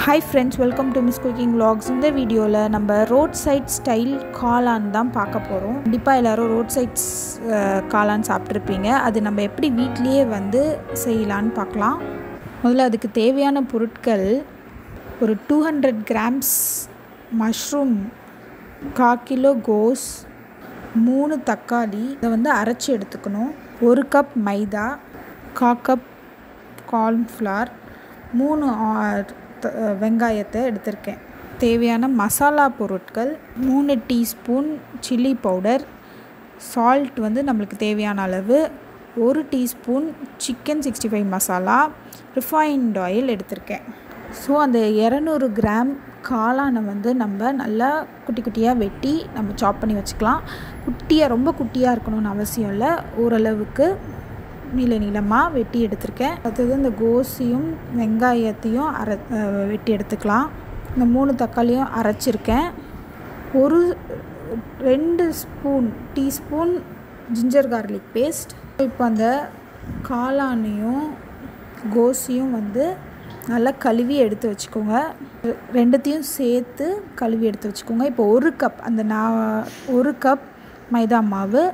hi friends welcome to Miss cooking vlogs இந்த வீடியோவில் நம்ம ரோட் சைட் ஸ்டைல் காளான் தான் பார்க்க போகிறோம் கண்டிப்பாக எல்லோரும் ரோட் சைட்ஸ் காளான் சாப்பிட்ருப்பீங்க அது நம்ம எப்படி வீட்லேயே வந்து செய்யலான்னு பார்க்கலாம் முதல்ல அதுக்கு தேவையான பொருட்கள் ஒரு டூ ஹண்ட்ரட் கிராம்ஸ் மஷ்ரூம் கா கிலோ கோஸ் மூணு தக்காளி இதை வந்து அரைச்சி எடுத்துக்கணும் ஒரு கப் மைதா கா கப் கார்ன்ஃப்ளார் மூணு ஆ- த- வெங்காயத்தை எடுத்திருக்கேன் தேவையான மசாலா பொருட்கள் மூணு டீஸ்பூன் சில்லி பவுடர் சால்ட் வந்து நம்மளுக்கு தேவையான அளவு ஒரு teaspoon chicken sixty five masala refined oil எடுத்திருக்கேன் ஸோ அந்த இரநூறு கிராம் காளானை வந்து நம்ம நல்லா குட்டி குட்டியாக வெட்டி நம்ம சாப் பண்ணி வச்சுக்கலாம் குட்டியாக ரொம்ப குட்டியாக இருக்கணும்னு அவசியம் இல்லை ஓரளவுக்கு நீள நீளமாக வெட்டி எடுத்திருக்கேன் அடுத்தது இந்த கோஸையும் வெங்காயத்தையும் அரை அஹ் வெட்டி எடுத்துக்கலாம் இந்த மூணு தக்காளியும் அரைச்சிருக்கேன் ஒரு ரெண்டு spoon teaspoon ginger garlic paste இப்போ அந்த காளானையும் கோஸையும் வந்து நல்லா கழுவி எடுத்து வச்சுக்கோங்க ரெ- ரெண்டுத்தையும் சேர்த்து கழுவி எடுத்து வச்சுக்கோங்க இப்போ ஒரு கப் அந்த நான் ஒரு கப் மைதா மாவு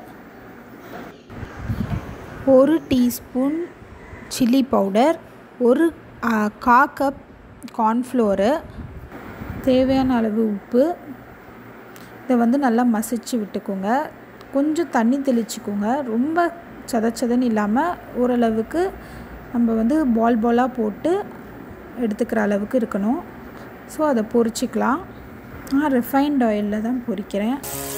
ஒரு டீஸ்பூன் சில்லி பவுடர் ஒரு ஆ, கா கப் கார்ன்ஃப்ளோரு தேவையான அளவு உப்பு இதை வந்து நல்லா மசிச்சு விட்டுக்கோங்க கொஞ்சம் தண்ணி தெளிச்சுக்கோங்க ரொம்ப சதச்சதன்னு இல்லாமல் ஓரளவுக்கு நம்ம வந்து பால் பாலாக போட்டு எடுத்துக்கிற அளவுக்கு இருக்கணும் ஸோ அதை பொரிச்சிக்கலாம் நான் ரிஃபைன்ட் ஆயிலில் தான் பொரிக்கிறேன்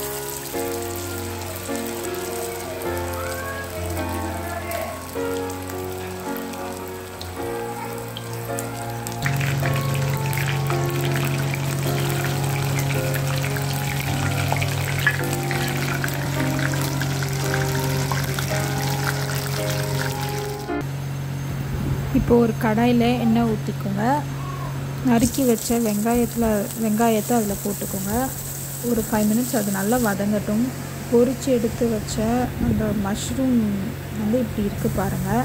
இப்போ ஒரு கடாயில் எண்ணெய் ஊற்றிக்கோங்க நறுக்கி வச்ச வெங்காயத்தில் வெங்காயத்தை அதில் போட்டுக்கோங்க ஒரு ஃபைவ் மினிட்ஸ் அது நல்லா வதங்கட்டும் பொரிச்சு எடுத்து வச்ச அந்த மஷ்ரூம் வந்து இப்படி இருக்குது பாருங்கள்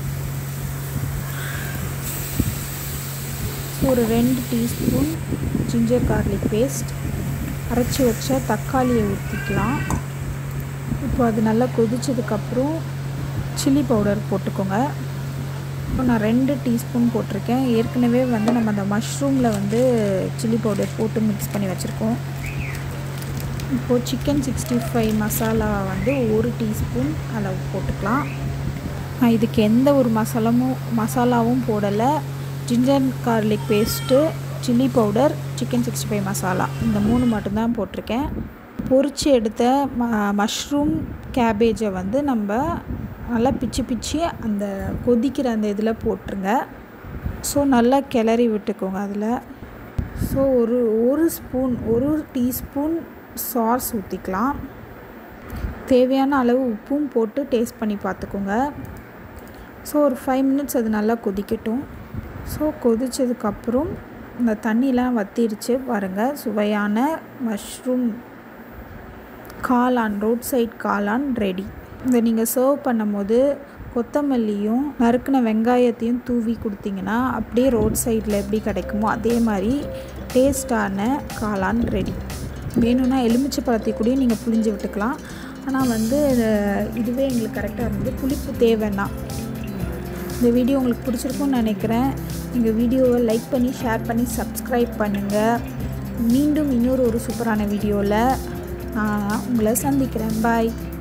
ஒரு ரெண்டு டீஸ்பூன் ஜிஞ்சர் கார்லிக் பேஸ்ட் அரைச்சி வச்ச தக்காளியை ஊற்றிக்கலாம் இப்போ அது நல்லா கொதிச்சதுக்கப்புறம் சில்லி பவுடர் போட்டுக்கோங்க இப்போ நான் ரெண்டு டீஸ்பூன் போட்டிருக்கேன் ஏற்கனவே வந்து நம்ம அந்த மஷ்ரூமில் வந்து சில்லி பவுடர் போட்டு மிக்ஸ் பண்ணி வச்சுருக்கோம் இப்போது சிக்கன் சிக்ஸ்டி ஃபைவ் மசாலா வந்து ஒரு டீஸ்பூன் அளவு போட்டுக்கலாம் நான் இதுக்கு எந்த ஒரு மசாலாவும் மசாலாவும் போடலை ginger garlic paste chilli powder chicken sixty five masala இந்த மூணு மட்டும்தான் போட்டிருக்கேன் பொரிச்சு எடுத்த ம மஷ்ரூம் கேபேஜை வந்து நம்ம நல்லா பிச்சு பிச்சு அந்த கொதிக்கிற அந்த இதில் போட்டுருங்க ஸோ நல்லா கிளறி விட்டுக்கோங்க அதில் ஸோ ஒரு ஒரு ஸ்பூன் ஒரு டீஸ்பூன் சாஸ் ஊற்றிக்கலாம் தேவையான அளவு உப்பும் போட்டு டேஸ்ட் பண்ணி பார்த்துக்கோங்க ஸோ ஒரு ஃபைவ் மினிட்ஸ் அது நல்லா கொதிக்கட்டும் ஸோ கொதிச்சதுக்கப்புறம் இந்த தண்ணிலாம் வத்திருச்சு பாருங்கள் சுவையான மஷ்ரூம் காளான் ரோட் சைட் காளான் ரெடி இதை நீங்கள் சர்வ் பண்ணும்போது கொத்தமல்லியும் நறுக்கின வெங்காயத்தையும் தூவி கொடுத்தீங்கன்னா அப்படியே ரோட் சைடில் எப்படி கிடைக்குமோ அதே மாதிரி டேஸ்டான காளான் ரெடி வேணும்னா எலுமிச்சை பழத்தை கூட நீங்கள் புளிஞ்சு விட்டுக்கலாம் ஆனால் வந்து இது- இதுவே எங்களுக்கு கரெக்டாக இருந்தது புளிப்பு தேவைன்னா இந்த வீடியோ உங்களுக்கு பிடிச்சிருக்கும்னு நினைக்கிறேன் எங்கள் வீடியோவை லைக் பண்ணி ஷேர் பண்ணி சப்ஸ்கிரைப் பண்ணுங்கள் மீண்டும் இன்னொரு ஒரு சூப்பரான வீடியோவில் நான் உங்களை சந்திக்கிறேன் பாய்